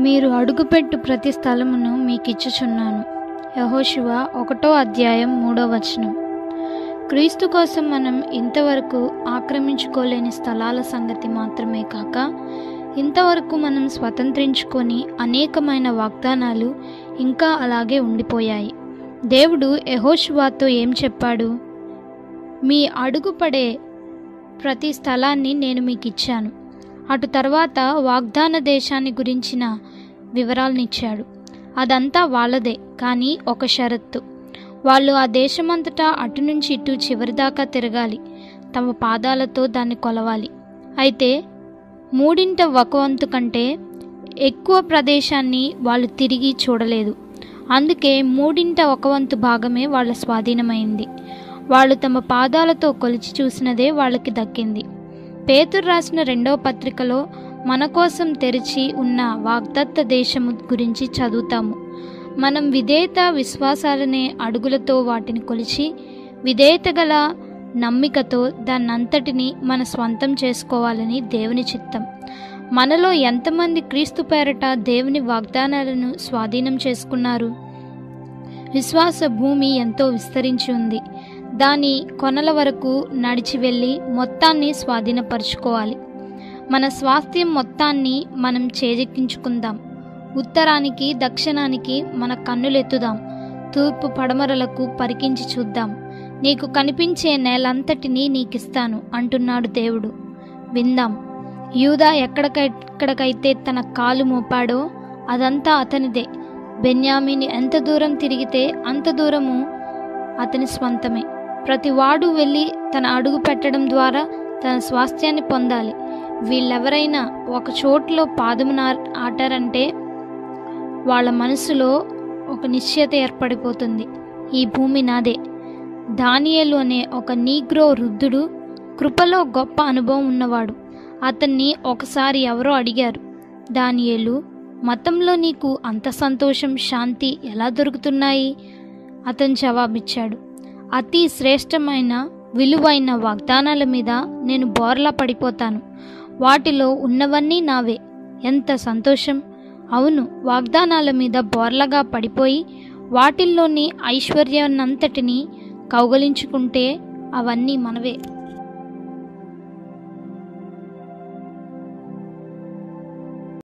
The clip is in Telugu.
మీరు అడుగుపెట్టు ప్రతి స్థలమును మీకిచ్చుచున్నాను యహోశివ ఒకటో అధ్యాయం మూడో వచనం క్రీస్తు కోసం మనం ఇంతవరకు ఆక్రమించుకోలేని స్థలాల సంగతి మాత్రమే కాక ఇంతవరకు మనం స్వతంత్రించుకొని అనేకమైన వాగ్దానాలు ఇంకా అలాగే ఉండిపోయాయి దేవుడు యహోశివాతో ఏం చెప్పాడు మీ అడుగుపడే ప్రతి స్థలాన్ని నేను మీకు ఇచ్చాను అటు తర్వాత వాగ్దాన దేశాన్ని గురించిన వివరాలనిచ్చాడు అదంతా వాళ్ళదే కానీ ఒక షరత్తు వాళ్ళు ఆ దేశమంతటా అటు నుంచి ఇటు చివరిదాకా తిరగాలి తమ పాదాలతో దాన్ని కొలవాలి అయితే మూడింట ఒక వంతు కంటే ఎక్కువ ప్రదేశాన్ని వాళ్ళు తిరిగి చూడలేదు అందుకే మూడింట ఒక వంతు భాగమే వాళ్ళ స్వాధీనమైంది వాళ్ళు తమ పాదాలతో కొలిచి చూసినదే వాళ్ళకి దక్కింది పేతురు రాసిన రెండవ పత్రికలో మన కోసం తెరిచి ఉన్న వాగ్దత్త దేశము గురించి చదువుతాము మనం విధేయత విశ్వాసాలనే అడుగులతో వాటిని కొలిచి విధేయత గల నమ్మికతో దాన్నంతటిని మన స్వంతం చేసుకోవాలని దేవుని చిత్తం మనలో ఎంతమంది క్రీస్తు పేరట దేవుని వాగ్దానాలను స్వాధీనం చేసుకున్నారు విశ్వాస భూమి ఎంతో విస్తరించి ఉంది దాని కొనల వరకు నడిచి వెళ్ళి మొత్తాన్ని స్వాధీనపరుచుకోవాలి మన స్వాస్థ్యం మొత్తాన్ని మనం చేజెక్కించుకుందాం ఉత్తరానికి దక్షిణానికి మన కన్నులెత్తుదాం తూర్పు పడమరలకు పరికించి చూద్దాం నీకు కనిపించే నేలంతటినీ నీకిస్తాను అంటున్నాడు దేవుడు విందాం యూదా ఎక్కడికెక్కడికైతే తన కాలు మోపాడో అదంతా అతనిదే బెన్యామిని ఎంత దూరం తిరిగితే అంత దూరము అతని స్వంతమే ప్రతివాడు వెళ్ళి తన అడుగు పెట్టడం ద్వారా తన స్వాస్థ్యాన్ని పొందాలి వీళ్ళెవరైనా ఒక చోట్లో పాదమున ఆటారంటే వాళ్ళ మనసులో ఒక నిశ్చయత ఏర్పడిపోతుంది ఈ భూమి నాదే దానియేలు అనే ఒక నీగ్రో వృద్ధుడు కృపలో గొప్ప అనుభవం ఉన్నవాడు అతన్ని ఒకసారి ఎవరో అడిగారు దానియేలు మతంలో నీకు అంత సంతోషం శాంతి ఎలా దొరుకుతున్నాయి అతను జవాబిచ్చాడు అతి శ్రేష్టమైన విలువైన వాగ్దానాల మీద నేను బోర్లా పడిపోతాను వాటిలో ఉన్నవన్నీ నావే ఎంత సంతోషం అవును వాగ్దానాల మీద బోర్లగా పడిపోయి వాటిల్లోని ఐశ్వర్యాన్నంతటినీ కౌగలించుకుంటే అవన్నీ మనవే